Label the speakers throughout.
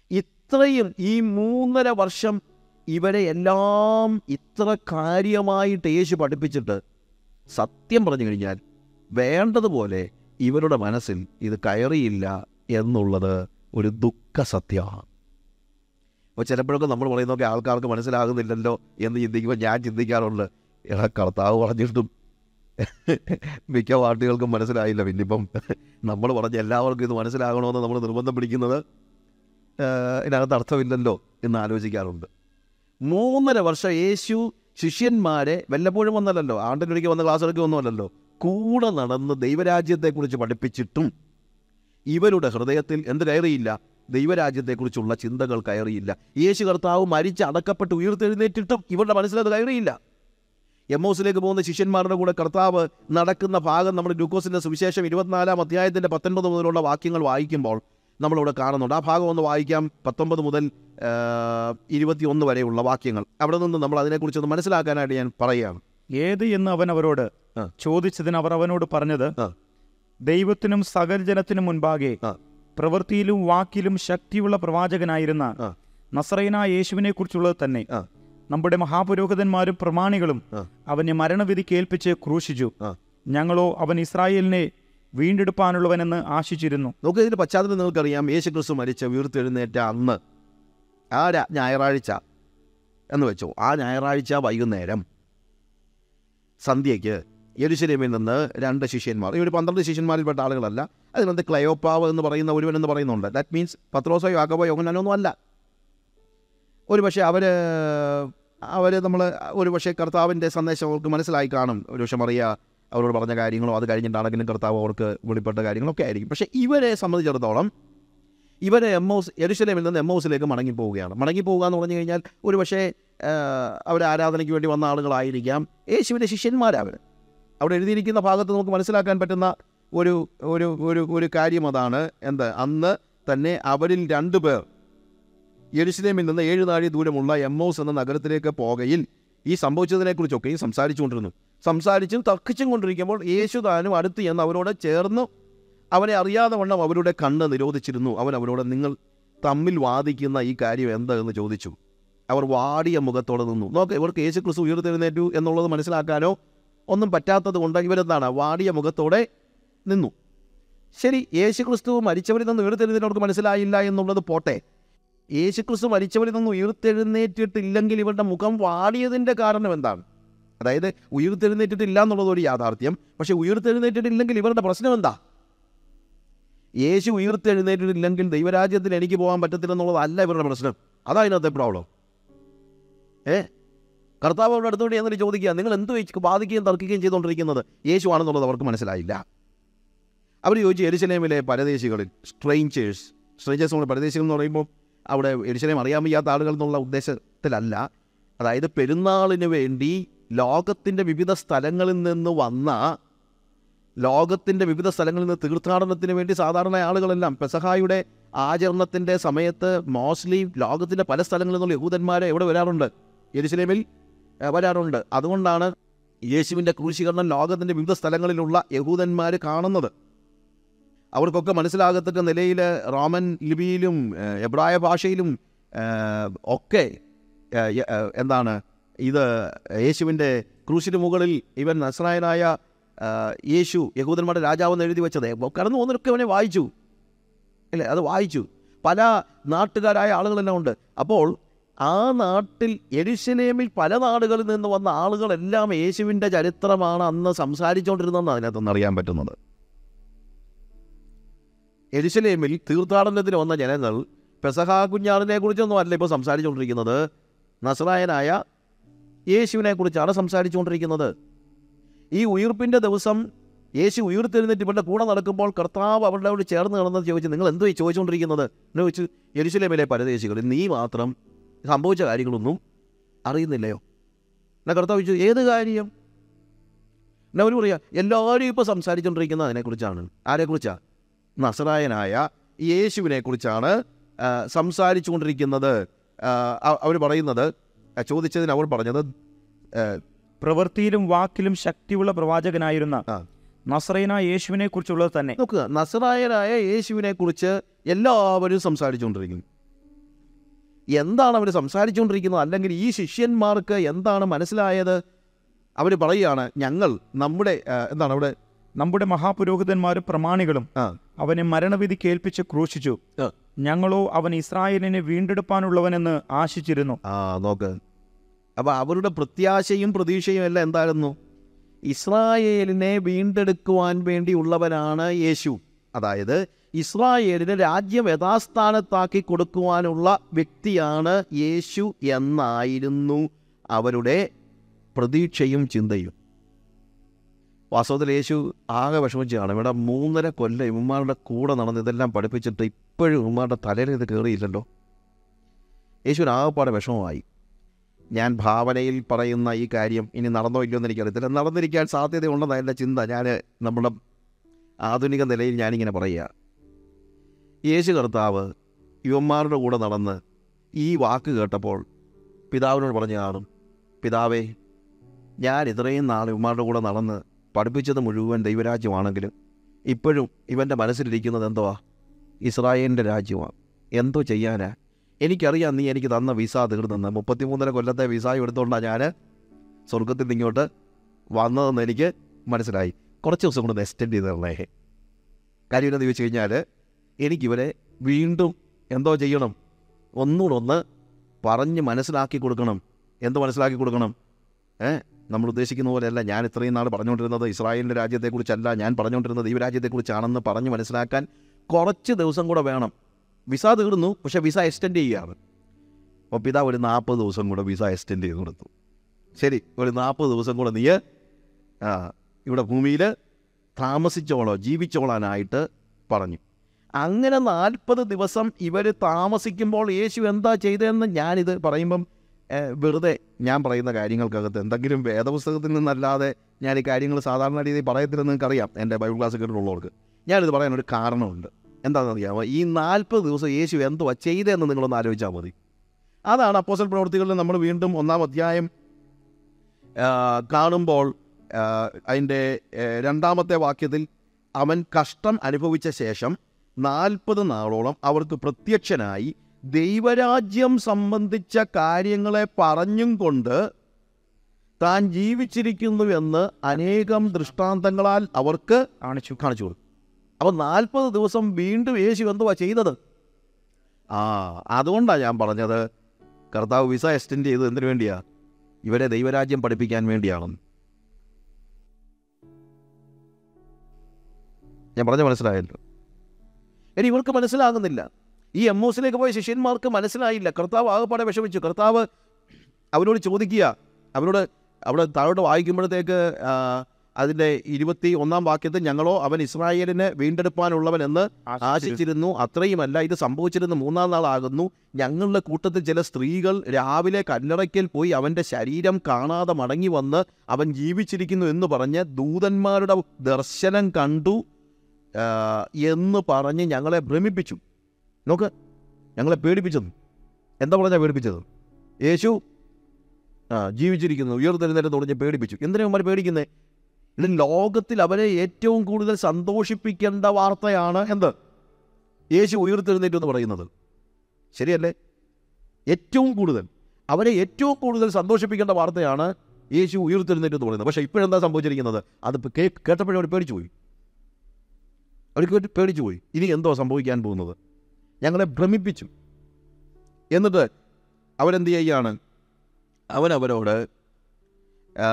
Speaker 1: ഇത്രയും ഈ മൂന്നര വർഷം ഇവരെ എല്ലാം ഇത്ര കാര്യമായിട്ട് യേശു പഠിപ്പിച്ചിട്ട് സത്യം പറഞ്ഞു കഴിഞ്ഞാൽ വേണ്ടതുപോലെ ഇവരുടെ മനസ്സിൽ ഇത് കയറിയില്ല എന്നുള്ളത് ഒരു ദുഃഖ സത്യമാണ് അപ്പോൾ ചിലപ്പോഴൊക്കെ നമ്മൾ പറയുന്നതൊക്കെ ആൾക്കാർക്ക് മനസ്സിലാകുന്നില്ലല്ലോ എന്ന് ചിന്തിക്കുമ്പോൾ ഞാൻ ചിന്തിക്കാറുണ്ട് എടാ കർത്താവ് പറഞ്ഞിട്ടും മിക്ക പാർട്ടികൾക്കും മനസ്സിലായില്ല പിന്നിപ്പം നമ്മൾ പറഞ്ഞ എല്ലാവർക്കും ഇത് മനസ്സിലാകണമെന്ന് നമ്മൾ നിർബന്ധം പിടിക്കുന്നത് ഏഹ്, ഇതിനകത്ത് അർത്ഥമില്ലല്ലോ എന്ന് ആലോചിക്കാറുണ്ട് മൂന്നര വർഷം യേശു ശിഷ്യന്മാരെ വല്ലപ്പോഴും വന്നല്ലോ ആണ്ടിനൊരിക്കൽ വന്ന ക്ലാസ് എടുക്കുക ഒന്നുമല്ലല്ലോ കൂടെ നടന്ന് ദൈവരാജ്യത്തെക്കുറിച്ച് പഠിപ്പിച്ചിട്ടും ഇവരുടെ ഹൃദയത്തിൽ എന്ത് കയറിയില്ല ദൈവരാജ്യത്തെക്കുറിച്ചുള്ള ചിന്തകൾ കയറിയില്ല യേശു കർത്താവ് മരിച്ച് അടക്കപ്പെട്ട് ഉയർത്തെഴുന്നേറ്റിട്ടും ഇവരുടെ മനസ്സിലത് കയറിയില്ല എമ്മോസിലേക്ക് പോകുന്ന ശിഷ്യന്മാരുടെ കൂടെ കർത്താവ് നടക്കുന്ന ഭാഗം നമ്മൾ ലൂക്കോസിന്റെ സുവിശേഷം ഇരുപത്തിനാലാം അധ്യായത്തിന്റെ പത്തൊൻപത് മുതലുള്ള വാക്യങ്ങൾ വായിക്കുമ്പോൾ നമ്മളിവിടെ കാണുന്നുണ്ട് ആ ഭാഗം ഒന്ന് വായിക്കാം പത്തൊമ്പത് മുതൽ ഇരുപത്തിയൊന്ന് വരെയുള്ള വാക്യങ്ങൾ അവിടെ നിന്ന് നമ്മൾ അതിനെക്കുറിച്ചൊന്ന് മനസ്സിലാക്കാനായിട്ട് ഞാൻ പറയുകയാണ്
Speaker 2: ഏത് എന്ന് അവൻ അവരോട്
Speaker 1: ആ.
Speaker 2: ചോദിച്ചതിന് അവർ അവനോട് പറഞ്ഞത്
Speaker 1: ആ.
Speaker 2: ദൈവത്തിനും സകല ജനത്തിനും മുൻപാകെ
Speaker 1: ആ.
Speaker 2: പ്രവൃത്തിയിലും വാക്കിലും ശക്തിയുള്ള പ്രവാചകനായിരുന്ന
Speaker 1: ആ.
Speaker 2: നസറൈന യേശുവിനെ കുറിച്ചുള്ളത് തന്നെ
Speaker 1: ആ.
Speaker 2: നമ്മുടെ മഹാപുരോഹിതന്മാരും പ്രമാണികളും
Speaker 1: ആ.
Speaker 2: അവനെ മരണവിധി കേൾപ്പിച്ച് ക്രൂശിച്ചു
Speaker 1: ആ.
Speaker 2: ഞങ്ങളോ അവൻ ഇസ്രായേലിനെ വീണ്ടെടുപ്പാനുള്ളവനെന്ന് ആശിച്ചിരുന്നു
Speaker 1: നമുക്ക് ഇതിന്റെ പശ്ചാത്തലം നിങ്ങൾക്കറിയാം യേശു ക്രിസ്തു മരിച്ച ഉയർത്തെഴുന്നേറ്റ അന്ന് ആ രാ- ഞായറാഴ്ച എന്ന് വെച്ചോ ആ ഞായറാഴ്ച വൈകുന്നേരം സന്ധ്യയ്ക്ക് യെരുശലേമിൽ നിന്ന് രണ്ട് ശിഷ്യന്മാർ ഇവർ പന്ത്രണ്ട് ശിഷ്യന്മാരിൽപ്പെട്ട ആളുകളല്ല അതിനകത്ത് ക്ലയോപ്പാവ് എന്ന് പറയുന്ന ഒരുവൻ എന്ന് പറയുന്നുണ്ട് ദാറ്റ് മീൻസ് പത്രോസോ യാക്കോബോ യോഗനാനൊന്നും അല്ല ഒരു പക്ഷേ അവർ അവർ നമ്മൾ ഒരു പക്ഷേ കർത്താവിൻ്റെ സന്ദേശം അവർക്ക് മനസ്സിലായി കാണും ഒരു പക്ഷേ മറിയ അവരോട് പറഞ്ഞ കാര്യങ്ങളോ അത് കഴിഞ്ഞിട്ടാണെങ്കിലും കർത്താവ് അവർക്ക് വെളിപ്പെട്ട കാര്യങ്ങളൊക്കെ ആയിരിക്കും പക്ഷേ ഇവരെ സംബന്ധിച്ചിടത്തോളം ഇവരെ എം ഒസ് എരുശലേമിൽ നിന്ന് എം ഒസിലേക്ക് മടങ്ങി പോവുകയാണ് മടങ്ങി പോവുക എന്ന് പറഞ്ഞു കഴിഞ്ഞാൽ ഒരു പക്ഷേ അവർ ആരാധനയ്ക്ക് വേണ്ടി വന്ന ആളുകളായിരിക്കാം യേശുവിൻ്റെ ശിഷ്യന്മാരവർ അവിടെ എഴുതിയിരിക്കുന്ന ഭാഗത്ത് നമുക്ക് മനസ്സിലാക്കാൻ പറ്റുന്ന ഒരു ഒരു ഒരു ഒരു കാര്യം അതാണ് എന്ത് അന്ന് തന്നെ അവരിൽ രണ്ടു പേർ യെരുശലേമിൽ നിന്ന് ഏഴ് നാഴി ദൂരമുള്ള എമ്മോസ് എന്ന നഗരത്തിലേക്ക് പോകയിൽ ഈ സംഭവിച്ചതിനെക്കുറിച്ചൊക്കെയും സംസാരിച്ചുകൊണ്ടിരുന്നു സംസാരിച്ചും തർക്കിച്ചും കൊണ്ടിരിക്കുമ്പോൾ യേശു താനും അടുത്ത് ചെന്ന് അവരോട് ചേർന്ന് അവനെ അറിയാതെ വണ്ണം അവരുടെ കണ്ണ് നിരോധിച്ചിരുന്നു അവൻ അവരോട് നിങ്ങൾ തമ്മിൽ വാദിക്കുന്ന ഈ കാര്യം എന്താണെന്ന് ചോദിച്ചു അവർ വാടിയ മുഖത്തോടെ നിന്നു നോക്ക് ഇവർക്ക് യേശു ക്രിസ്തു ഉയർത്തെഴുന്നേറ്റു എന്നുള്ളത് മനസ്സിലാക്കാനോ ഒന്നും പറ്റാത്തത് കൊണ്ട് ഇവരെന്താണ് വാടിയ മുഖത്തോടെ നിന്നു ശരി യേശു ക്രിസ്തു മരിച്ചവരിൽ നിന്ന് ഉയർത്തെഴുന്നേറ്റ് അവർക്ക് മനസ്സിലായില്ല എന്നുള്ളത് പോട്ടെ യേശു ക്രിസ്തു മരിച്ചവരിൽ നിന്ന് ഉയർത്തെഴുന്നേറ്റിട്ടില്ലെങ്കിൽ ഇവരുടെ മുഖം വാടിയതിൻ്റെ കാരണം എന്താണ് അതായത് ഉയർത്തെഴുന്നേറ്റിട്ടില്ല എന്നുള്ളത് ഒരു യാഥാർത്ഥ്യം പക്ഷെ ഉയർത്തെഴുന്നേറ്റിട്ടില്ലെങ്കിൽ ഇവരുടെ പ്രശ്നം എന്താ യേശു ഉയർത്തെഴുന്നേറ്റിട്ടില്ലെങ്കിൽ ദൈവരാജ്യത്തിൽ എനിക്ക് പോകാൻ പറ്റത്തില്ലെന്നുള്ളതല്ല ഇവരുടെ പ്രശ്നം അതാ ഇതിനകത്തെ പ്രോബ്ലം ഏ കർത്താവ് അവരുടെ അടുത്തോട്ട് എന്നിട്ട് ചോദിക്കുക നിങ്ങൾ എന്ത് വെച്ച് ബാധിക്കുകയും തർക്കിക്കുകയും ചെയ്തുകൊണ്ടിരിക്കുന്നത് യേശു ആണെന്നുള്ളത് അവർക്ക് മനസ്സിലായില്ല അവർ ചോദിച്ചു എരുശലേമിലെ പരദേശികളിൽ സ്ട്രെയിഞ്ചേഴ്സ് സ്ട്രേഞ്ചേഴ്സ് നമ്മൾ പരദേശികൾ എന്ന് പറയുമ്പോൾ അവിടെ എരുശലേം അറിയാൻ വയ്യാത്ത ആളുകൾ എന്നുള്ള ഉദ്ദേശത്തിലല്ല അതായത് പെരുന്നാളിന് വേണ്ടി ലോകത്തിൻ്റെ വിവിധ സ്ഥലങ്ങളിൽ നിന്ന് വന്ന ലോകത്തിൻ്റെ വിവിധ സ്ഥലങ്ങളിൽ നിന്ന് തീർത്ഥാടനത്തിന് വേണ്ടി സാധാരണ ആളുകളെല്ലാം പെസഹായുടെ ആചരണത്തിൻ്റെ സമയത്ത് മോസ്റ്റ്ലി ലോകത്തിൻ്റെ പല സ്ഥലങ്ങളിൽ നിന്നുള്ള യഹൂദന്മാരെ എവിടെ വരാറുണ്ട് യെരുശലേമിൽ ഏഹ്, വരാറുണ്ട് അതുകൊണ്ടാണ് യേശുവിൻ്റെ ക്രൂശീകരണം ലോകത്തിൻ്റെ വിവിധ സ്ഥലങ്ങളിലുള്ള യഹൂദന്മാർ കാണുന്നത് അവർക്കൊക്കെ മനസ്സിലാകത്തക്ക നിലയിൽ റോമൻ ലിപിയിലും ഏഹ്, എബ്രായ ഭാഷയിലും ഏഹ്, ഒക്കെ ഏഹ്, യ- ഏഹ്, എന്താണ് ഇത് യേശുവിൻ്റെ ക്രൂശിന് മുകളിൽ ഇവൻ നസ്രായനായ ഏഹ്, യേശു യഹൂദന്മാരുടെ രാജാവെന്ന് എഴുതി വെച്ചത് അപ്പോൾ കടന്നു പോകുന്നവരൊക്കെ അവനെ വായിച്ചു അല്ലേ അത് വായിച്ചു പല നാട്ടുകാരായ ആളുകളെല്ലാം ഉണ്ട് അപ്പോൾ ആ നാട്ടിൽ എരുശലേമിൽ പല നാടുകളിൽ നിന്ന് വന്ന ആളുകളെല്ലാം യേശുവിൻ്റെ ചരിത്രമാണ് അന്ന് സംസാരിച്ചുകൊണ്ടിരുന്നതെന്ന് അതിനകത്തൊന്ന് അറിയാൻ പറ്റുന്നത് എരുശലേമിൽ തീർത്ഥാടനത്തിന് വന്ന ജനങ്ങൾ പെസഹ കുഞ്ഞാടിനെ കുറിച്ചൊന്നും അല്ല ഇപ്പോൾ സംസാരിച്ചുകൊണ്ടിരിക്കുന്നത് നസറായനായ യേശുവിനെ കുറിച്ചാണ് സംസാരിച്ചുകൊണ്ടിരിക്കുന്നത് ഈ ഉയിർപ്പിൻ്റെ ദിവസം യേശു ഉയർത്തെഴുന്നേറ്റ് ഇവരുടെ കൂടെ നടക്കുമ്പോൾ കർത്താവ് അവരുടെ ചേർന്ന് കിടന്നത് ചോദിച്ചു നിങ്ങൾ എന്തോ ഈ ചോദിച്ചുകൊണ്ടിരിക്കുന്നത് എന്ന് ചോദിച്ചു യെരുശലേമിലെ പരദേശികൾ നീ മാത്രം സംഭവിച്ച കാര്യങ്ങളൊന്നും അറിയുന്നില്ലയോ എന്നാ കർത്താവ് ചോദിച്ചു ഏത് കാര്യം എന്നാ അവർ പറയാ എല്ലാവരും ഇപ്പോൾ സംസാരിച്ചുകൊണ്ടിരിക്കുന്നത് അതിനെക്കുറിച്ചാണ് ആരെക്കുറിച്ചാണ് നസറായനായ യേശുവിനെ കുറിച്ചാണ് സംസാരിച്ചു കൊണ്ടിരിക്കുന്നത് അവർ പറയുന്നത് ആ, ചോദിച്ചതിന് അവർ പറഞ്ഞത് ആ,
Speaker 2: പ്രവൃത്തിയിലും വാക്കിലും ശക്തിയുള്ള പ്രവാചകനായിരുന്ന
Speaker 1: ആ.
Speaker 2: നസ്രൈന യേശുവിനെ കുറിച്ചുള്ളത് തന്നെ
Speaker 1: നോക്കുക നസറായനായ യേശുവിനെ കുറിച്ച് എല്ലാവരും സംസാരിച്ചുകൊണ്ടിരിക്കുന്നു എന്താണ് അവർ സംസാരിച്ചുകൊണ്ടിരിക്കുന്നത് അല്ലെങ്കിൽ ഈ ശിഷ്യന്മാർക്ക് എന്താണ് മനസ്സിലായത് അവർ പറയുകയാണ് ഞങ്ങൾ നമ്മുടെ ആ, എന്താണ് അവിടെ
Speaker 2: നമ്മുടെ മഹാപുരോഹിതന്മാരും പ്രമാണികളും
Speaker 1: ആ
Speaker 2: അവനെ മരണവിധി കേൾപ്പിച്ച് ക്രൂശിച്ചു
Speaker 1: ആ.
Speaker 2: ഞങ്ങളോ അവൻ ഇസ്രായേലിനെ വീണ്ടെടുപ്പാനുള്ളവനെന്ന് ആശിച്ചിരുന്നു
Speaker 1: ആ നോക്ക് അപ്പോൾ അവരുടെ പ്രത്യാശയും പ്രതീക്ഷയും എല്ലാം എന്തായിരുന്നു ഇസ്രായേലിനെ വീണ്ടെടുക്കുവാൻ വേണ്ടിയുള്ളവനാണ് യേശു അതായത് ഇസ്രായേലിനെ രാജ്യം യഥാസ്ഥാനത്താക്കി കൊടുക്കുവാനുള്ള വ്യക്തിയാണ് യേശു എന്നായിരുന്നു അവരുടെ പ്രതീക്ഷയും ചിന്തയും വാസ്തവത്തിൽ യേശു ആകെ വിഷമിച്ചാണ് ഇവിടെ മൂന്നര കൊല്ലം ഇവന്മാരുടെ കൂടെ നടന്ന് ഇതെല്ലാം പഠിപ്പിച്ചിട്ട് ഇപ്പോഴും ഇവന്മാരുടെ തലയിൽ ഇത് കയറിയില്ലല്ലോ യേശുവിന് ആകെപ്പാടെ വിഷമമായി ഞാൻ ഭാവനയിൽ പറയുന്ന ഈ കാര്യം ഇനി നടന്നോ ഇല്ലയോ എന്ന് എനിക്കറിയത്തില്ല നടന്നിരിക്കാൻ സാധ്യതയുണ്ടെന്ന എൻ്റെ ചിന്ത ഞാൻ നമ്മുടെ ആധുനിക നിലയിൽ ഞാനിങ്ങനെ പറയുക യേശു കർത്താവ് യുവന്മാരുടെ കൂടെ നടന്ന് ഈ വാക്ക് കേട്ടപ്പോൾ പിതാവിനോട് പറഞ്ഞു കാണും പിതാവേ ഞാൻ ഇത്രയും നാൾ ഇവന്മാരുടെ കൂടെ നടന്ന് പഠിപ്പിച്ചത് മുഴുവൻ ദൈവരാജ്യമാണെങ്കിലും ഇപ്പോഴും ഇവൻ്റെ മനസ്സിലിരിക്കുന്നത് എന്തുവാ ഇസ്രായേലിൻ്റെ രാജ്യമാണ് എന്തോ ചെയ്യാനാ എനിക്കറിയാം നീ എനിക്ക് തന്ന വിസ തീർന്നെന്ന് മുപ്പത്തിമൂന്നര കൊല്ലത്തെ വിസയും എടുത്തുകൊണ്ടാണ് ഞാൻ സ്വർഗത്തിൽ നിന്ന് ഇങ്ങോട്ട് വന്നതെന്ന് എനിക്ക് മനസ്സിലായി കുറച്ച് ദിവസം കൊണ്ട് എക്സ്റ്റെൻഡ് ചെയ്ത് തരണേ കാര്യം എന്താണെന്ന് ചോദിച്ചു കഴിഞ്ഞാൽ എനിക്കിവരെ വീണ്ടും എന്തോ ചെയ്യണം ഒന്നുകൂടെ ഒന്ന് പറഞ്ഞ് മനസ്സിലാക്കി കൊടുക്കണം എന്ത് മനസ്സിലാക്കി കൊടുക്കണം ഏ നമ്മൾ ഉദ്ദേശിക്കുന്ന പോലെയല്ല ഞാൻ ഇത്രയും നാൾ പറഞ്ഞുകൊണ്ടിരുന്നത് ഇസ്രായേലിൻ്റെ രാജ്യത്തെക്കുറിച്ചല്ല ഞാൻ പറഞ്ഞുകൊണ്ടിരുന്നത് ദൈവരാജ്യത്തെക്കുറിച്ചാണെന്ന് പറഞ്ഞ് മനസ്സിലാക്കാൻ കുറച്ച് ദിവസം കൂടെ വേണം വിസ തീർന്നു പക്ഷേ വിസ എക്സ്റ്റെൻഡ് ചെയ്യുകയാണ് അപ്പോൾ പിതാവ് ഒരു നാൽപ്പത് ദിവസം കൂടെ വിസ എക്സ്റ്റെൻഡ് ചെയ്ത് കൊടുത്തു ശരി ഒരു നാൽപ്പത് ദിവസം കൂടെ നീ ആ, ഇവിടെ ഭൂമിയിൽ താമസിച്ചോളോ ജീവിച്ചോളാനായിട്ട് പറഞ്ഞു അങ്ങനെ നാൽപ്പത് ദിവസം ഇവർ താമസിക്കുമ്പോൾ യേശു എന്താ ചെയ്തതെന്ന് ഞാനിത് പറയുമ്പം ഏ, വെറുതെ ഞാൻ പറയുന്ന കാര്യങ്ങൾക്കകത്ത് എന്തെങ്കിലും വേദപുസ്തകത്തിൽ നിന്നല്ലാതെ ഞാൻ ഈ കാര്യങ്ങൾ സാധാരണ രീതിയിൽ പറയത്തില്ലെന്ന് നിങ്ങൾക്കറിയാം എൻ്റെ ബൈബിൾ ക്ലാസ് കേട്ടിട്ടുള്ളവർക്ക് ഞാനിത് പറയാനൊരു കാരണമുണ്ട് എന്താണെന്ന് അറിയാമോ ഈ നാൽപ്പത് ദിവസം യേശു എന്തുവാ ചെയ്തതെന്ന് നിങ്ങളൊന്ന് ആലോചിച്ചാൽ മതി അതാണ് അപ്പോസൽ പ്രവർത്തികളിൽ നമ്മൾ വീണ്ടും ഒന്നാം അധ്യായം ആ, കാണുമ്പോൾ ആ, അതിൻ്റെ ഏ, രണ്ടാമത്തെ വാക്യത്തിൽ അവൻ കഷ്ടം അനുഭവിച്ച ശേഷം നാൽപ്പത് നാളോളം അവർക്ക് പ്രത്യക്ഷനായി ദൈവരാജ്യം സംബന്ധിച്ച കാര്യങ്ങളെ പറഞ്ഞും കൊണ്ട് താൻ ജീവിച്ചിരിക്കുന്നു എന്ന് അനേകം ദൃഷ്ടാന്തങ്ങളാൽ അവർക്ക്
Speaker 2: കാണിച്ചു
Speaker 1: കാണിച്ചു കൊടുത്തു അപ്പോൾ നാൽപ്പത് ദിവസം വീണ്ടും യേശു എന്തുവാ ചെയ്തത് ആ അതുകൊണ്ടാണ് ഞാൻ പറഞ്ഞത് കർത്താവ് വിസ എക്സ്റ്റെൻഡ് ചെയ്തത് എന്തിനു വേണ്ടിയാ ഇവരെ ദൈവരാജ്യം പഠിപ്പിക്കാൻ വേണ്ടിയാണെന്ന് ഞാൻ പറഞ്ഞ മനസ്സിലായല്ലോ ഇനി ഇവർക്ക് മനസ്സിലാകുന്നില്ല ഈ എം ഒസിലേക്ക് പോയ ശിഷ്യന്മാർക്ക് മനസ്സിലായില്ല കർത്താവ് ആകെപ്പാടെ വിഷമിച്ചു കർത്താവ് അവരോട് ചോദിക്കുക അവരോട് അവിടെ താഴോട്ട് വായിക്കുമ്പോഴത്തേക്ക് ആ, അതിൻ്റെ ഇരുപത്തി ഒന്നാം വാക്യത്തിൽ ഞങ്ങളോ അവൻ ഇസ്രായേലിനെ വീണ്ടെടുപ്പാനുള്ളവൻ എന്ന് ആശിച്ചിരുന്നു അത്രയുമല്ല ഇത് സംഭവിച്ചിരുന്ന മൂന്നാം നാളാകുന്നു ഞങ്ങളുടെ കൂട്ടത്തിൽ ചില സ്ത്രീകൾ രാവിലെ കല്ലറയ്ക്കൽ പോയി അവൻ്റെ ശരീരം കാണാതെ മടങ്ങി വന്ന് അവൻ ജീവിച്ചിരിക്കുന്നു എന്ന് പറഞ്ഞ് ദൂതന്മാരുടെ ദർശനം കണ്ടു ആ, എന്ന് പറഞ്ഞ് ഞങ്ങളെ ഭ്രമിപ്പിച്ചു നോക്ക് ഞങ്ങളെ പേടിപ്പിച്ചത് എന്താ പറഞ്ഞാൽ പേടിപ്പിച്ചത് യേശു ആ ജീവിച്ചിരിക്കുന്നു ഉയർത്തെഴുന്നേറ്റ് തുടങ്ങി പേടിപ്പിച്ചു എന്തിനാ അവന്മാർ പേടിക്കുന്നത് ഇത് ലോകത്തിൽ അവരെ ഏറ്റവും കൂടുതൽ സന്തോഷിപ്പിക്കേണ്ട വാർത്തയാണ് എന്ത് യേശു ഉയർത്തെഴുന്നേറ്റ് എന്ന് പറയുന്നത് ശരിയല്ലേ ഏറ്റവും കൂടുതൽ അവരെ ഏറ്റവും കൂടുതൽ സന്തോഷിപ്പിക്കേണ്ട വാർത്തയാണ് യേശു ഉയർത്തെഴുന്നേറ്റ് എന്ന് പറയുന്നത് പക്ഷേ ഇപ്പോഴെന്താ സംഭവിച്ചിരിക്കുന്നത് അത് ഇപ്പൊ കേ കേട്ടപ്പോഴും അവർ പേടിച്ചു പോയി അവർക്ക് പേടിച്ചു പോയി ഇനി എന്തോ സംഭവിക്കാൻ പോകുന്നത് ഞങ്ങളെ ഭ്രമിപ്പിച്ചു എന്നിട്ട് അവരെന്ത് ചെയ്യുകയാണ് അവൻ അവരോട് ആ,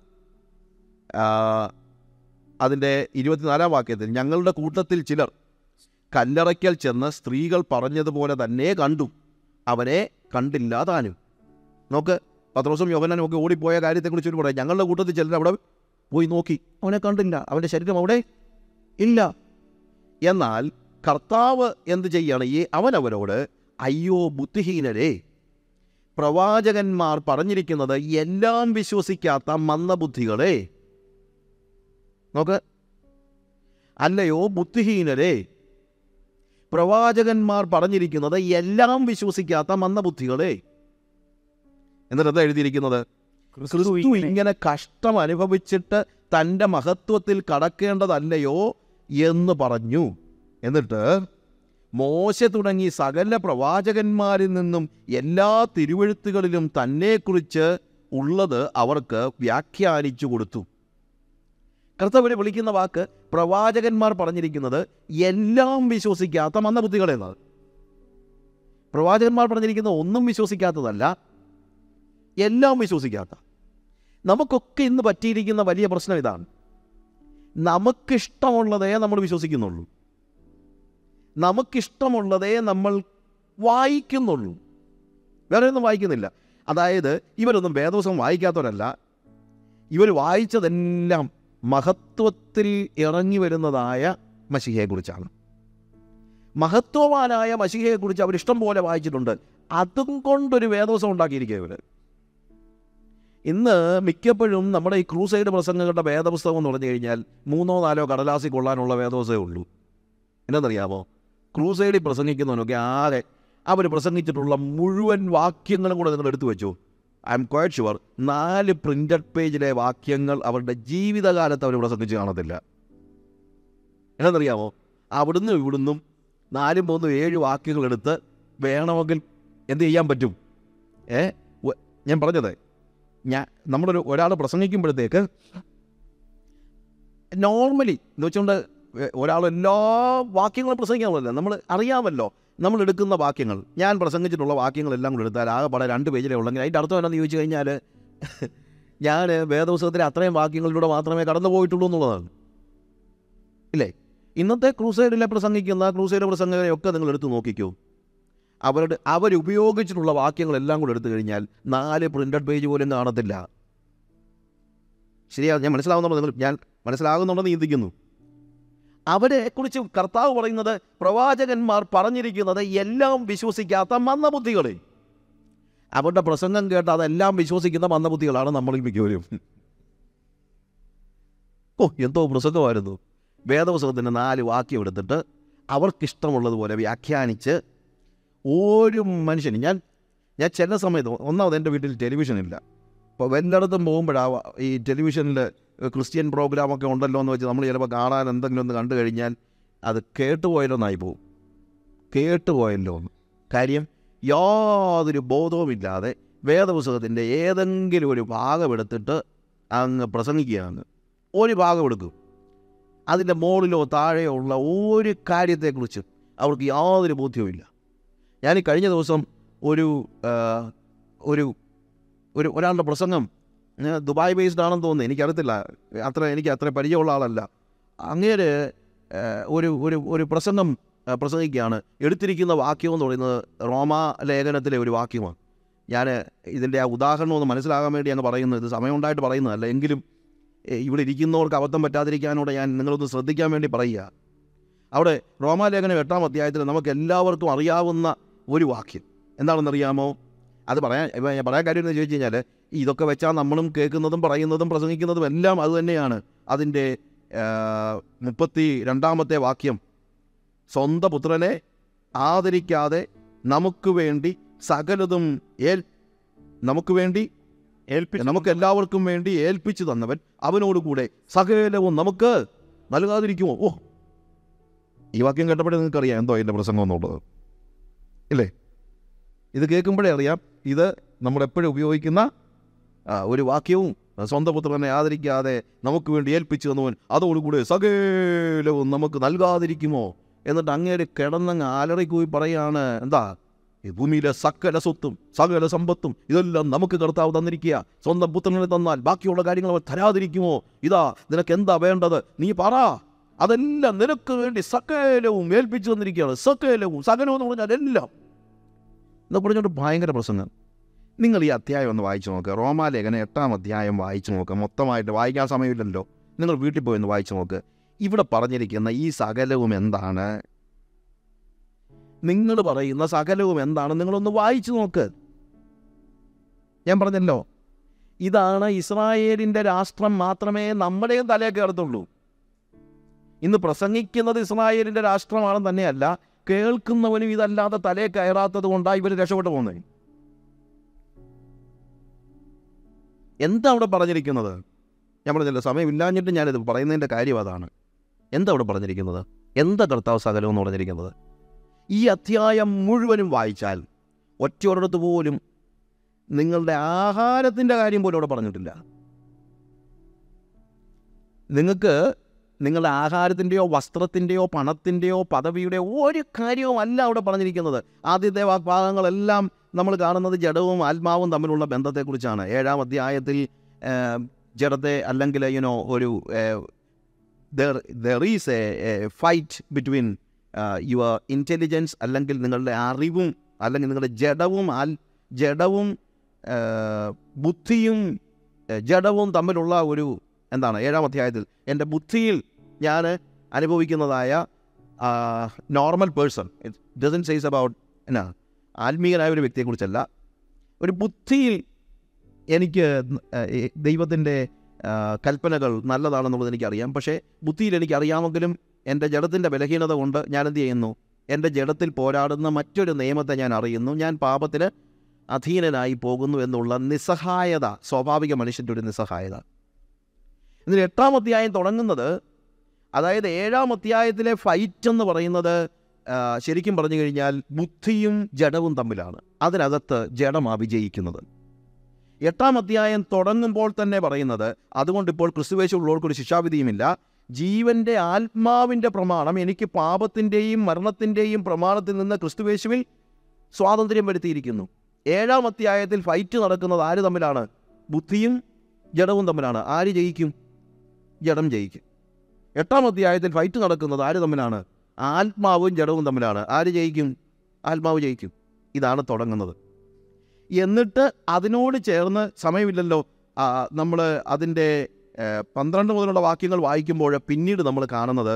Speaker 1: ആ, അതിൻ്റെ ഇരുപത്തിനാലാം വാക്യത്തിൽ ഞങ്ങളുടെ കൂട്ടത്തിൽ ചിലർ കല്ലറയ്ക്കൽ ചെന്ന് സ്ത്രീകൾ പറഞ്ഞതുപോലെ തന്നെ കണ്ടു അവനെ കണ്ടില്ല താനും നോക്ക് പത്രോസും യോഗനാനും ഒക്കെ ഓടിപ്പോയ കാര്യത്തെക്കുറിച്ച് ഒരു പറയാം ഞങ്ങളുടെ കൂട്ടത്തിൽ ചിലർ അവിടെ പോയി നോക്കി അവനെ കണ്ടില്ല അവൻ്റെ ശരീരം അവിടെ ഇല്ല എന്നാൽ കർത്താവ് എന്ത് ചെയ്യാണ് ഈ അവനവരോട് അയ്യോ ബുദ്ധിഹീനരെ പ്രവാചകന്മാർ പറഞ്ഞിരിക്കുന്നത് എല്ലാം വിശ്വസിക്കാത്ത മന്ദബുദ്ധികളെ നോക്ക് അല്ലയോ ബുദ്ധിഹീനരെ പ്രവാചകന്മാർ പറഞ്ഞിരിക്കുന്നത് എല്ലാം വിശ്വസിക്കാത്ത മന്ദബുദ്ധികളെ എന്നിട്ട് എന്താ എഴുതിയിരിക്കുന്നത് ക്രിസ്തു ഇങ്ങനെ കഷ്ടം അനുഭവിച്ചിട്ട് തൻ്റെ മഹത്വത്തിൽ കടക്കേണ്ടതല്ലയോ എന്ന് പറഞ്ഞു എന്നിട്ട് മോശ തുടങ്ങി സകല പ്രവാചകന്മാരിൽ നിന്നും എല്ലാ തിരുവഴുത്തുകളിലും തന്നെക്കുറിച്ച് ഉള്ളത് അവർക്ക് വ്യാഖ്യാനിച്ചു കൊടുത്തു കർത്തവരെ വിളിക്കുന്ന വാക്ക് പ്രവാചകന്മാർ പറഞ്ഞിരിക്കുന്നത് എല്ലാം വിശ്വസിക്കാത്ത മന്ദബുദ്ധികളെന്നത് പ്രവാചകന്മാർ പറഞ്ഞിരിക്കുന്നത് ഒന്നും വിശ്വസിക്കാത്തതല്ല എല്ലാം വിശ്വസിക്കാത്ത നമുക്കൊക്കെ ഇന്ന് പറ്റിയിരിക്കുന്ന വലിയ പ്രശ്നം ഇതാണ് നമുക്കിഷ്ടമുള്ളതേ നമ്മൾ വിശ്വസിക്കുന്നുള്ളൂ നമുക്കിഷ്ടമുള്ളതേ നമ്മൾ വായിക്കുന്നുള്ളൂ വേറെ ഒന്നും വായിക്കുന്നില്ല അതായത് ഇവരൊന്നും വേദവസം വായിക്കാത്തവരല്ല ഇവർ വായിച്ചതെല്ലാം മഹത്വത്തിൽ ഇറങ്ങി വരുന്നതായ മഷിഹയെക്കുറിച്ചാണ് മഹത്വവാനായ മഷിഹയെക്കുറിച്ച് അവർ ഇഷ്ടം പോലെ വായിച്ചിട്ടുണ്ട് അതും കൊണ്ടൊരു വേദവസം ഉണ്ടാക്കിയിരിക്കുക ഇവർ ഇന്ന് മിക്കപ്പോഴും നമ്മുടെ ഈ ക്രൂസൈഡ് പ്രസംഗങ്ങളുടെ വേദപുസ്തകം എന്ന് പറഞ്ഞു കഴിഞ്ഞാൽ മൂന്നോ നാലോ കടലാസിൽ കൊള്ളാനുള്ള വേദവസമേ ഉള്ളൂ എന്നറിയാമോ ക്രൂസൈഡിൽ പ്രസംഗിക്കുന്നവനൊക്കെ ആകെ അവർ പ്രസംഗിച്ചിട്ടുള്ള മുഴുവൻ വാക്യങ്ങളും കൂടെ നിങ്ങൾ എടുത്തു വെച്ചു ഐ എം ക്വയറ്റ് ഷുവർ നാല് പ്രിൻ്റഡ് പേജിലെ വാക്യങ്ങൾ അവരുടെ ജീവിതകാലത്ത് അവർ പ്രസംഗിച്ച് കാണത്തില്ല എന്നറിയാമോ അവിടുന്ന് ഇവിടുന്നും നാലും മൂന്നും ഏഴ് വാക്യങ്ങൾ എടുത്ത് വേണമെങ്കിൽ എന്ത് ചെയ്യാൻ പറ്റും ഏ വ- ഞാൻ പറഞ്ഞത് ഞാൻ നമ്മളൊരു ഒരാൾ പ്രസംഗിക്കുമ്പോഴത്തേക്ക് നോർമലി എന്ന് വെച്ചുകൊണ്ട് ഒരാൾ എല്ലാ വാക്യങ്ങളും പ്രസംഗിക്കാമല്ലോ നമ്മൾ അറിയാമല്ലോ നമ്മൾ എടുക്കുന്ന വാക്യങ്ങൾ ഞാൻ പ്രസംഗിച്ചിട്ടുള്ള വാക്യങ്ങളെല്ലാം കൂടെ എടുത്താൽ ആകെ പാടെ രണ്ട് പേജിലേ ഉള്ളെങ്കിൽ അതിൻ്റെ അർത്ഥം എന്നാന്ന് ചോദിച്ചു കഴിഞ്ഞാൽ ഞാൻ വേദപുസ്തകത്തിലെ അത്രയും വാക്യങ്ങളിലൂടെ മാത്രമേ കടന്നു പോയിട്ടുള്ളൂ എന്നുള്ളതാണ് ഇല്ലേ ഇന്നത്തെ ക്രൂസൈഡിലെ പ്രസംഗിക്കുന്ന ക്രൂസൈഡ് പ്രസംഗകരെയൊക്കെ നിങ്ങൾ എടുത്ത് നോക്കിക്കൂ അവരുടെ അവരുപയോഗിച്ചിട്ടുള്ള വാക്യങ്ങളെല്ലാം കൂടെ എടുത്തു കഴിഞ്ഞാൽ നാല് പ്രിൻ്റഡ് പേജ് പോലും കാണത്തില്ല ശരിയാ ഞാൻ മനസ്സിലാവുന്നുണ്ടോ നിങ്ങൾ ഞാൻ മനസ്സിലാകുന്നുണ്ടെന്ന് ചിന്തിക്കുന്നു അവരെ കുറിച്ച് കർത്താവ് പറയുന്നത് പ്രവാചകന്മാർ പറഞ്ഞിരിക്കുന്നത് എല്ലാം വിശ്വസിക്കാത്ത മന്ദബുദ്ധികളെ അവരുടെ പ്രസംഗം കേട്ട് അതെല്ലാം വിശ്വസിക്കുന്ന മന്ദബുദ്ധികളാണ് നമ്മളിൽ മിക്കവരും ഓ എന്തോ പ്രസംഗമായിരുന്നു വേദപുസ്തകത്തിൻ്റെ നാല് വാക്യം എടുത്തിട്ട് അവർക്കിഷ്ടമുള്ളതുപോലെ വ്യാഖ്യാനിച്ച് ഒരു മനുഷ്യനും ഞാൻ ഞാൻ ചില സമയത്ത് ഒന്നാമത് എൻ്റെ വീട്ടിൽ ടെലിവിഷൻ ഇല്ല അപ്പോൾ വല്ലയിടത്തും പോകുമ്പോഴാണ് ഈ ടെലിവിഷനിൽ ക്രിസ്ത്യൻ പ്രോഗ്രാമൊക്കെ ഉണ്ടല്ലോ എന്ന് വെച്ച് നമ്മൾ ചിലപ്പോൾ കാണാൻ എന്തെങ്കിലും ഒന്ന് കണ്ടു കഴിഞ്ഞാൽ അത് കേട്ടുപോയല്ലോ എന്നായി പോകും കേട്ടുപോയല്ലോ എന്ന് കാര്യം യാതൊരു ബോധവുമില്ലാതെ വേദപുസ്തകത്തിൻ്റെ ഏതെങ്കിലും ഒരു ഭാഗം എടുത്തിട്ട് അങ്ങ് പ്രസംഗിക്കുകയാണ് ഒരു ഭാഗം എടുക്കും അതിൻ്റെ മുകളിലോ താഴെയോ ഉള്ള ഒരു കാര്യത്തെക്കുറിച്ചും അവർക്ക് യാതൊരു ബോധ്യവുമില്ല ഞാൻ ഈ കഴിഞ്ഞ ദിവസം ഒരു ആ, ഒരു ഒരു ഒരാളുടെ പ്രസംഗം ഞാൻ ദുബായ് ബേസ്ഡ് ആണെന്ന് തോന്നുന്നു എനിക്കറിയത്തില്ല അത്ര എനിക്ക് അത്ര പരിചയമുള്ള ആളല്ല അങ്ങേര് ആ, ഒരു ഒരു ഒരു പ്രസംഗം ആ, പ്രസംഗിക്കുകയാണ് എടുത്തിരിക്കുന്ന വാക്യം എന്ന് പറയുന്നത് റോമാ ലേഖനത്തിലെ ഒരു വാക്യമാണ് ഞാൻ ഇതിൻ്റെ ആ ഉദാഹരണം ഒന്ന് മനസ്സിലാകാൻ വേണ്ടി അങ്ങ് പറയുന്നത് ഇത് സമയമുണ്ടായിട്ട് പറയുന്നതല്ല എങ്കിലും ഏ, ഇവിടെ ഇരിക്കുന്നവർക്ക് അബദ്ധം പറ്റാതിരിക്കാനൂടെ ഞാൻ നിങ്ങളൊന്ന് ശ്രദ്ധിക്കാൻ വേണ്ടി പറയുക അവിടെ റോമാലേഖനം എട്ടാം അധ്യായത്തിൽ നമുക്ക് എല്ലാവർക്കും അറിയാവുന്ന ഒരു വാക്യം എന്താണെന്നറിയാമോ അത് പറയാൻ ഇപ്പം ഞാൻ പറയാൻ കാര്യം എന്ന് ചോദിച്ചു കഴിഞ്ഞാൽ ഇതൊക്കെ വെച്ചാൽ നമ്മളും കേൾക്കുന്നതും പറയുന്നതും പ്രസംഗിക്കുന്നതും എല്ലാം അത് തന്നെയാണ് അതിൻ്റെ ആ, മുപ്പത്തി രണ്ടാമത്തെ വാക്യം സ്വന്തം പുത്രനെ ആദരിക്കാതെ നമുക്ക് വേണ്ടി സകലതും ഏൽ നമുക്ക് വേണ്ടി
Speaker 2: ഏൽപ്പിച്ചു
Speaker 1: നമുക്ക് എല്ലാവർക്കും വേണ്ടി ഏൽപ്പിച്ചു തന്നവൻ അവനോടുകൂടെ സകലവും നമുക്ക് നൽകാതിരിക്കുമോ ഓ ഈ വാക്യം കേട്ടപ്പോഴേ നിങ്ങൾക്ക് അറിയാം എന്തോ അതിൻ്റെ പ്രസംഗം എന്നുള്ളത് ഇല്ലേ ഇത് കേൾക്കുമ്പോഴേ അറിയാം ഇത് നമ്മൾ എപ്പോഴും ഉപയോഗിക്കുന്ന ആ, ഒരു വാക്യവും സ്വന്തം പുത്രനെ ആദരിക്കാതെ നമുക്ക് വേണ്ടി ഏൽപ്പിച്ചു തന്നവൻ അതോടുകൂടെ സകലവും നമുക്ക് നൽകാതിരിക്കുമോ എന്നിട്ട് അങ്ങേര് കിടന്നങ്ങ് ആലറിക്കൂയി പറയാണ് എന്താ ഈ ഭൂമിയിലെ സകല സ്വത്തും സകല സമ്പത്തും ഇതെല്ലാം നമുക്ക് കർത്താവ് തന്നിരിക്കുക സ്വന്തം പുത്രനെ തന്നാൽ ബാക്കിയുള്ള കാര്യങ്ങൾ അവർ തരാതിരിക്കുമോ ഇതാ നിനക്ക് എന്താ വേണ്ടത് നീ പറ അതെല്ലാം നിനക്ക് വേണ്ടി സകലവും ഏൽപ്പിച്ചു തന്നിരിക്കുകയാണ് സകലവും സകലവും എന്ന് പറഞ്ഞാൽ എല്ലാം എന്ന് പറഞ്ഞുകൊണ്ട് ഭയങ്കര പ്രസംഗം നിങ്ങൾ ഈ അധ്യായം ഒന്ന് വായിച്ചു നോക്കുക റോമാലേഖന എട്ടാം അധ്യായം വായിച്ചു നോക്കുക മൊത്തമായിട്ട് വായിക്കാൻ സമയമില്ലല്ലോ നിങ്ങൾ വീട്ടിൽ പോയി ഒന്ന് വായിച്ചു നോക്ക് ഇവിടെ പറഞ്ഞിരിക്കുന്ന ഈ സകലവും എന്താണ് നിങ്ങൾ പറയുന്ന സകലവും എന്താണ് നിങ്ങളൊന്ന് വായിച്ചു നോക്ക് ഞാൻ പറഞ്ഞല്ലോ ഇതാണ് ഇസ്രായേലിൻ്റെ രാഷ്ട്രം മാത്രമേ നമ്മുടെയും തലയെ കയറത്തുള്ളൂ ഇന്ന് പ്രസംഗിക്കുന്നത് ഇസ്രായേലിൻ്റെ രാഷ്ട്രമാണെന്ന് തന്നെയല്ല കേൾക്കുന്നവനും ഇതല്ലാതെ തലയെ കയറാത്തത് കൊണ്ടാണ് ഇവർ രക്ഷപ്പെട്ടു പോകുന്നത് എന്താ അവിടെ പറഞ്ഞിരിക്കുന്നത് ഞാൻ പറഞ്ഞല്ലോ സമയമില്ലാഞ്ഞിട്ട് ഞാനിത് പറയുന്നതിൻ്റെ കാര്യം അതാണ് എന്താ അവിടെ പറഞ്ഞിരിക്കുന്നത് എന്താ കർത്താവ് സകലം എന്ന് പറഞ്ഞിരിക്കുന്നത് ഈ അധ്യായം മുഴുവനും വായിച്ചാൽ ഒറ്റയൊരിടത്ത് പോലും നിങ്ങളുടെ ആഹാരത്തിൻ്റെ കാര്യം പോലും അവിടെ പറഞ്ഞിട്ടില്ല നിങ്ങൾക്ക് നിങ്ങളുടെ ആഹാരത്തിൻ്റെയോ വസ്ത്രത്തിൻ്റെയോ പണത്തിൻ്റെയോ പദവിയുടെയോ ഒരു കാര്യവും അല്ല അവിടെ പറഞ്ഞിരിക്കുന്നത് ആദ്യത്തെ വാ- ഭാഗങ്ങളെല്ലാം നമ്മൾ കാണുന്നത് ജഡവും ആത്മാവും തമ്മിലുള്ള ബന്ധത്തെക്കുറിച്ചാണ് ഏഴാം അധ്യായത്തിൽ ആ, ജഡത്തെ അല്ലെങ്കിൽ യുനോ ഒരു there is a fight between your intelligence അല്ലെങ്കിൽ നിങ്ങളുടെ അറിവും അല്ലെങ്കിൽ നിങ്ങളുടെ ജഡവും ആൽ ജഡവും ആ, ബുദ്ധിയും ആ, ജഡവും തമ്മിലുള്ള ഒരു എന്താണ് ഏഴാം അധ്യായത്തിൽ എൻ്റെ ബുദ്ധിയിൽ ഞാൻ അനുഭവിക്കുന്നതായ normal person it doesn't says about എന്നാ ആത്മീയനായ ഒരു വ്യക്തിയെക്കുറിച്ചല്ല ഒരു ബുദ്ധിയിൽ എനിക്ക് ദൈവത്തിൻ്റെ കൽപ്പനകൾ നല്ലതാണെന്നുള്ളത് എനിക്കറിയാം പക്ഷേ ബുദ്ധിയിൽ എനിക്കറിയാമെങ്കിലും എൻ്റെ ജഡത്തിൻ്റെ ബലഹീനത കൊണ്ട് ഞാൻ എന്ത് ചെയ്യുന്നു എൻ്റെ ജഡത്തിൽ പോരാടുന്ന മറ്റൊരു നിയമത്തെ ഞാൻ അറിയുന്നു ഞാൻ പാപത്തിന് അധീനനായി പോകുന്നു എന്നുള്ള നിസ്സഹായത സ്വാഭാവിക മനുഷ്യൻ്റെ ഒരു നിസ്സഹായത ഇതിൽ എട്ടാം അധ്യായം തുടങ്ങുന്നത് അതായത് ഏഴാം അധ്യായത്തിലെ ഫൈറ്റ് എന്ന് പറയുന്നത് ആ, ശരിക്കും പറഞ്ഞു കഴിഞ്ഞാൽ ബുദ്ധിയും ജഡവും തമ്മിലാണ് അതിനകത്ത് ജഡമാ വിജയിക്കുന്നത് എട്ടാം അധ്യായം തുടങ്ങുമ്പോൾ തന്നെ പറയുന്നത് അതുകൊണ്ട് ഇപ്പോൾ ക്രിസ്തുവേശുള്ളവർക്കൊരു ശിക്ഷാവിധിയുമില്ല ജീവന്റെ ആത്മാവിൻ്റെ പ്രമാണം എനിക്ക് പാപത്തിൻ്റെയും മരണത്തിൻ്റെയും പ്രമാണത്തിൽ നിന്ന് ക്രിസ്തുവേശുവിൽ സ്വാതന്ത്ര്യം വരുത്തിയിരിക്കുന്നു ഏഴാം അധ്യായത്തിൽ ഫൈറ്റ് നടക്കുന്നത് ആര് തമ്മിലാണ് ബുദ്ധിയും ജഡവും തമ്മിലാണ് ആര് ജയിക്കും ജഡം ജയിക്കും എട്ടാം അധ്യായത്തിൽ ഫൈറ്റ് നടക്കുന്നത് ആര് തമ്മിലാണ് ആത്മാവും ജഡവും തമ്മിലാണ് ആര് ജയിക്കും ആത്മാവ് ജയിക്കും ഇതാണ് തുടങ്ങുന്നത് എന്നിട്ട് അതിനോട് ചേർന്ന് സമയമില്ലല്ലോ നമ്മൾ അതിൻ്റെ ഏഹ്, പന്ത്രണ്ട് മുതലുള്ള വാക്യങ്ങൾ വായിക്കുമ്പോൾ പിന്നീട് നമ്മൾ കാണുന്നത്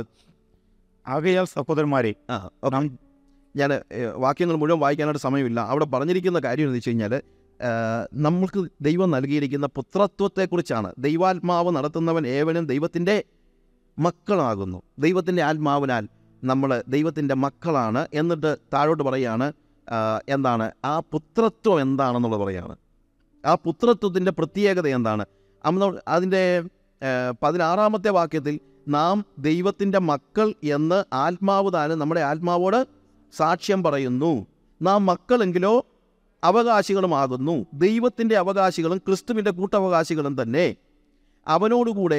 Speaker 2: ആകയാൽ സഹോദരന്മാരെ
Speaker 1: ആ ഓക്കെ ഞാൻ വാക്യങ്ങൾ മുഴുവൻ വായിക്കാനായിട്ട് സമയമില്ല അവിടെ പറഞ്ഞിരിക്കുന്ന കാര്യം എന്ന് വെച്ച് കഴിഞ്ഞാൽ നമ്മൾക്ക് ദൈവം നൽകിയിരിക്കുന്ന പുത്രത്വത്തെക്കുറിച്ചാണ് ദൈവാത്മാവ് നടത്തുന്നവൻ ഏവനും ദൈവത്തിൻ്റെ മക്കളാകുന്നു ദൈവത്തിൻ്റെ ആത്മാവിനാൽ നമ്മൾ ദൈവത്തിൻ്റെ മക്കളാണ് എന്നിട്ട് താഴോട്ട് പറയുകയാണ് ആ, എന്താണ് ആ പുത്രത്വം എന്താണെന്നുള്ളത് പറയുകയാണ് ആ പുത്രത്വത്തിൻ്റെ പ്രത്യേകത എന്താണ് അന്ന് അതിൻ്റെ ആ, പതിനാറാമത്തെ വാക്യത്തിൽ നാം ദൈവത്തിൻ്റെ മക്കൾ എന്ന് ആത്മാവ് താനും നമ്മുടെ ആത്മാവോട് സാക്ഷ്യം പറയുന്നു നാം മക്കളെങ്കിലോ അവകാശികളുമാകുന്നു ദൈവത്തിൻ്റെ അവകാശികളും ക്രിസ്തുവിൻ്റെ കൂട്ടവകാശികളും തന്നെ അവനോടുകൂടെ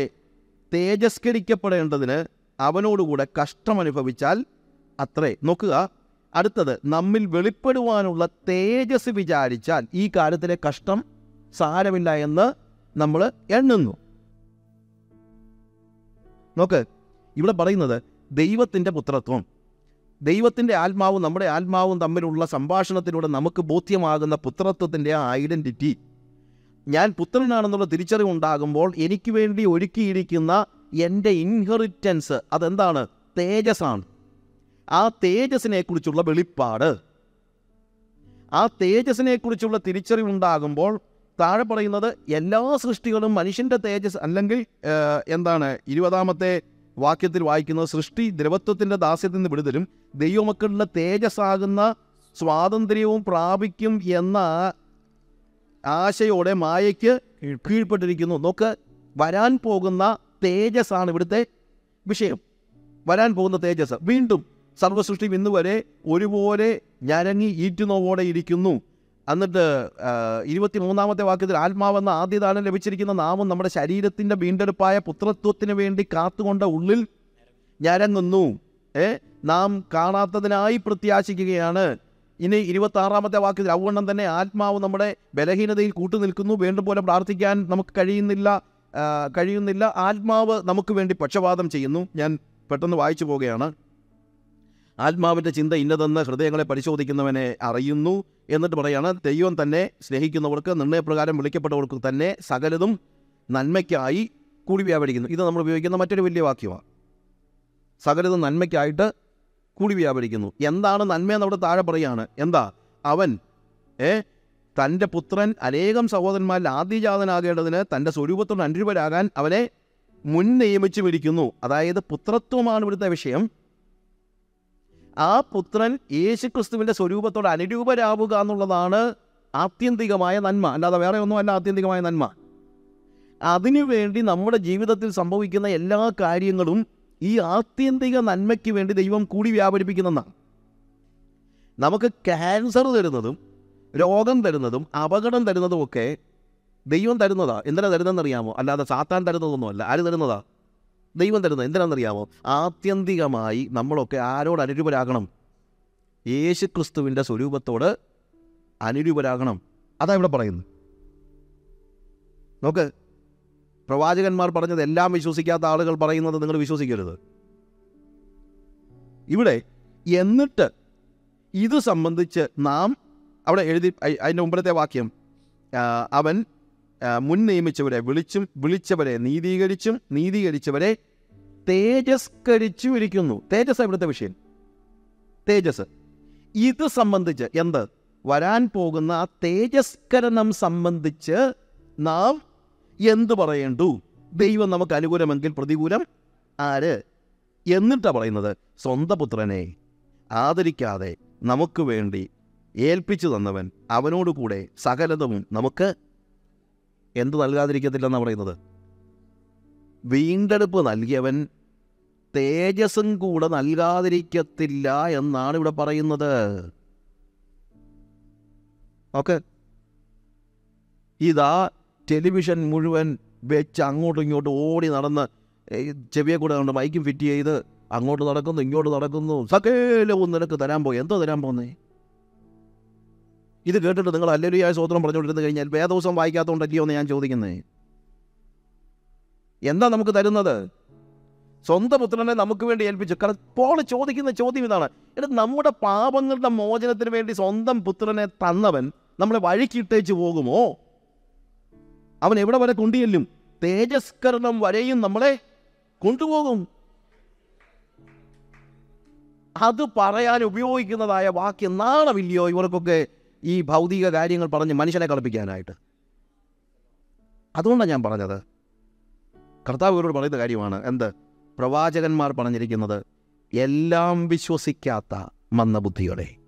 Speaker 1: തേജസ്കരിക്കപ്പെടേണ്ടതിന് അവനോടുകൂടെ കഷ്ടമനുഭവിച്ചാൽ അത്രേ നോക്കുക അടുത്തത് നമ്മിൽ വെളിപ്പെടുവാനുള്ള തേജസ് വിചാരിച്ചാൽ ഈ കാലത്തിലെ കഷ്ടം സാരമില്ല എന്ന് നമ്മൾ എണ്ണുന്നു നോക്ക് ഇവിടെ പറയുന്നത് ദൈവത്തിൻ്റെ പുത്രത്വം ദൈവത്തിൻ്റെ ആത്മാവും നമ്മുടെ ആത്മാവും തമ്മിലുള്ള സംഭാഷണത്തിലൂടെ നമുക്ക് ബോധ്യമാകുന്ന പുത്രത്വത്തിൻ്റെ ആ ഐഡൻറ്റിറ്റി ഞാൻ പുത്രനാണെന്നുള്ള തിരിച്ചറിവ് ഉണ്ടാകുമ്പോൾ എനിക്ക് വേണ്ടി ഒരുക്കിയിരിക്കുന്ന എൻ്റെ ഇൻഹെറിറ്റൻസ് അതെന്താണ് തേജസ്സാണ് ആ തേജസ്സിനെ കുറിച്ചുള്ള വെളിപ്പാട് ആ തേജസ്സിനെ കുറിച്ചുള്ള തിരിച്ചറിവുണ്ടാകുമ്പോൾ താഴെ പറയുന്നത് എല്ലാ സൃഷ്ടികളും മനുഷ്യൻ്റെ തേജസ് അല്ലെങ്കിൽ ഏഹ്, എന്താണ് ഇരുപതാമത്തെ വാക്യത്തിൽ വായിക്കുന്നത് സൃഷ്ടി ദ്രവത്വത്തിൻ്റെ ദാസ്യത്തിൽ നിന്ന് വിടുതലും ദൈവമക്കളുടെ തേജസ്സാകുന്ന സ്വാതന്ത്ര്യവും പ്രാപിക്കും എന്ന ആ ആശയോടെ മായയ്ക്ക് കീഴ്പ്പെട്ടിരിക്കുന്നു നോക്ക് വരാൻ പോകുന്ന തേജസ്സാണ് ഇവിടുത്തെ വിഷയം വരാൻ പോകുന്ന തേജസ് വീണ്ടും സർവസൃഷ്ടി ഇന്ന് വരെ ഒരുപോലെ ഞരങ്ങി ഈറ്റുനോവോടെ ഇരിക്കുന്നു എന്നിട്ട് ഇരുപത്തി മൂന്നാമത്തെ വാക്യത്തിൽ ആത്മാവെന്ന ആദ്യദാനം ലഭിച്ചിരിക്കുന്ന നാമം നമ്മുടെ ശരീരത്തിൻ്റെ വീണ്ടെടുപ്പായ പുത്രത്വത്തിന് വേണ്ടി കാത്തുകൊണ്ട ഉള്ളിൽ ഞരങ്ങുന്നു ഏ നാം കാണാത്തതിനായി പ്രത്യാശിക്കുകയാണ് ഇനി ഇരുപത്തി ആറാമത്തെ വാക്യത്തിൽ അവണ്ണം തന്നെ ആത്മാവ് നമ്മുടെ ബലഹീനതയിൽ കൂട്ടുനിൽക്കുന്നു വേണ്ടും പോലെ പ്രാർത്ഥിക്കാൻ നമുക്ക് കഴിയുന്നില്ല ആ, കഴിയുന്നില്ല ആത്മാവ് നമുക്ക് വേണ്ടി പക്ഷപാതം ചെയ്യുന്നു ഞാൻ പെട്ടെന്ന് വായിച്ചു പോവുകയാണ് ആത്മാവിൻ്റെ ചിന്ത ഇന്നതെന്ന് ഹൃദയങ്ങളെ പരിശോധിക്കുന്നവനെ അറിയുന്നു എന്നിട്ട് പറയാണ് ദൈവം തന്നെ സ്നേഹിക്കുന്നവർക്ക് നിർണയപ്രകാരം വിളിക്കപ്പെട്ടവർക്ക് തന്നെ സകലതും നന്മയ്ക്കായി കൂടി വ്യാപരിക്കുന്നു ഇത് നമ്മൾ ഉപയോഗിക്കുന്ന മറ്റൊരു വലിയ വാക്യമാണ് സകലതും നന്മയ്ക്കായിട്ട് കൂടി വ്യാപരിക്കുന്നു എന്താണ് നന്മയെന്ന് അവിടെ താഴെ പറയാണ് എന്താ അവൻ ഏ തൻ്റെ പുത്രൻ അനേകം സഹോദരന്മാരിൽ ആദ്യജാതനാകേണ്ടതിന് തൻ്റെ സ്വരൂപത്തോട് അനുരൂപരാകാൻ അവനെ മുൻ നിയമിച്ചു ഇരിക്കുന്നു അതായത് പുത്രത്വമാണ് ഇവിടുത്തെ വിഷയം ആ പുത്രൻ യേശുക്രിസ്തുവിൻ്റെ സ്വരൂപത്തോട് അനുരൂപരാവുക എന്നുള്ളതാണ് ആത്യന്തികമായ നന്മ അല്ലാതെ വേറെ ഒന്നുമല്ല ആത്യന്തികമായ നന്മ അതിനുവേണ്ടി നമ്മുടെ ജീവിതത്തിൽ സംഭവിക്കുന്ന എല്ലാ കാര്യങ്ങളും ഈ ആത്യന്തിക നന്മയ്ക്ക് വേണ്ടി ദൈവം കൂടി വ്യാപരിപ്പിക്കുന്നതാണ് നമുക്ക് ക്യാൻസർ തരുന്നതും രോഗം തരുന്നതും അപകടം തരുന്നതും ഒക്കെ ദൈവം തരുന്നതാ എന്തിനാ തരുന്നതെന്നറിയാമോ അല്ലാതെ സാത്താൻ തരുന്നതൊന്നുമല്ല ആര് തരുന്നതാ ദൈവം തരുന്നത് എന്തിനാണെന്നറിയാമോ ആത്യന്തികമായി നമ്മളൊക്കെ ആരോട് അനുരൂപരാകണം യേശു ക്രിസ്തുവിൻ്റെ സ്വരൂപത്തോട് അനുരൂപരാകണം അതാ ഇവിടെ പറയുന്നത് നോക്ക് പ്രവാചകന്മാർ പറഞ്ഞത് എല്ലാം വിശ്വസിക്കാത്ത ആളുകൾ പറയുന്നത് നിങ്ങൾ വിശ്വസിക്കരുത് ഇവിടെ എന്നിട്ട് ഇത് സംബന്ധിച്ച് നാം അവിടെ എഴുതി അയ്- അതിൻ്റെ മുമ്പത്തെ വാക്യം ആ, അവൻ ആ, മുൻ നിയമിച്ചവരെ വിളിച്ചും വിളിച്ചവരെ നീതീകരിച്ചും നീതീകരിച്ചവരെ തേജസ്കരിച്ചും ഇരിക്കുന്നു തേജസ് ഇവിടുത്തെ വിഷയം തേജസ് ഇത് സംബന്ധിച്ച് എന്ത് വരാൻ പോകുന്ന ആ തേജസ്കരണം സംബന്ധിച്ച് നാം എന്തു പറയേണ്ടു ദൈവം നമുക്ക് അനുകൂലമെങ്കിൽ പ്രതികൂലം ആര് എന്നിട്ടാണ് പറയുന്നത് സ്വന്തം പുത്രനെ ആദരിക്കാതെ നമുക്ക് വേണ്ടി ഏൽപ്പിച്ചു തന്നവൻ അവനോട് കൂടെ സകലതും നമുക്ക് എന്ത് നൽകാതിരിക്കത്തില്ലെന്നാണ് പറയുന്നത് വീണ്ടെടുപ്പ് നൽകിയവൻ തേജസ്സും കൂടെ നൽകാതിരിക്കത്തില്ല എന്നാണ് ഇവിടെ പറയുന്നത് ഓക്കെ ഇതാ ടെലിവിഷൻ മുഴുവൻ വെച്ച് അങ്ങോട്ടും ഇങ്ങോട്ടും ഓടി നടന്ന് ഏ, ചെവിയെ കൂടെ കൊണ്ട് മൈക്കും ഫിറ്റ് ചെയ്ത് അങ്ങോട്ട് നടക്കുന്നു ഇങ്ങോട്ട് നടക്കുന്നു സകലവും നിനക്ക് തരാൻ പോയി എന്തോ തരാൻ പോന്നേ ഇത് കേട്ടിട്ട് നിങ്ങൾ അല്ലരിയായ സ്വത്രം പറഞ്ഞുകൊണ്ടിരുന്ന് കഴിഞ്ഞാൽ വേദോസം വായിക്കാത്തതുകൊണ്ടല്ലയോ എന്ന് ഞാൻ ചോദിക്കുന്നേ എന്താ നമുക്ക് തരുന്നത് സ്വന്തം പുത്രനെ നമുക്ക് വേണ്ടി ഏൽപ്പിച്ചു കാരണം പോൾ ചോദിക്കുന്ന ചോദ്യം ഇതാണ് എടാ നമ്മുടെ പാപങ്ങളുടെ മോചനത്തിന് വേണ്ടി സ്വന്തം പുത്രനെ തന്നവൻ നമ്മളെ വഴിക്കിട്ടേച്ച് പോകുമോ അവൻ എവിടെ വരെ കൊണ്ടുചെല്ലും തേജസ്കരണം വരെയും നമ്മളെ കൊണ്ടുപോകും അത് പറയാൻ ഉപയോഗിക്കുന്നതായ വാക്യം നാണമില്ലയോ ഇവർക്കൊക്കെ ഈ ഭൗതിക കാര്യങ്ങൾ പറഞ്ഞ് മനുഷ്യനെ കളിപ്പിക്കാനായിട്ട് അതുകൊണ്ടാണ് ഞാൻ പറഞ്ഞത് കർത്താവ് ഇവരോട് പറയുന്ന കാര്യമാണ് എന്ത് പ്രവാചകന്മാർ പറഞ്ഞിരിക്കുന്നത് എല്ലാം വിശ്വസിക്കാത്ത മന്ദബുദ്ധികളെ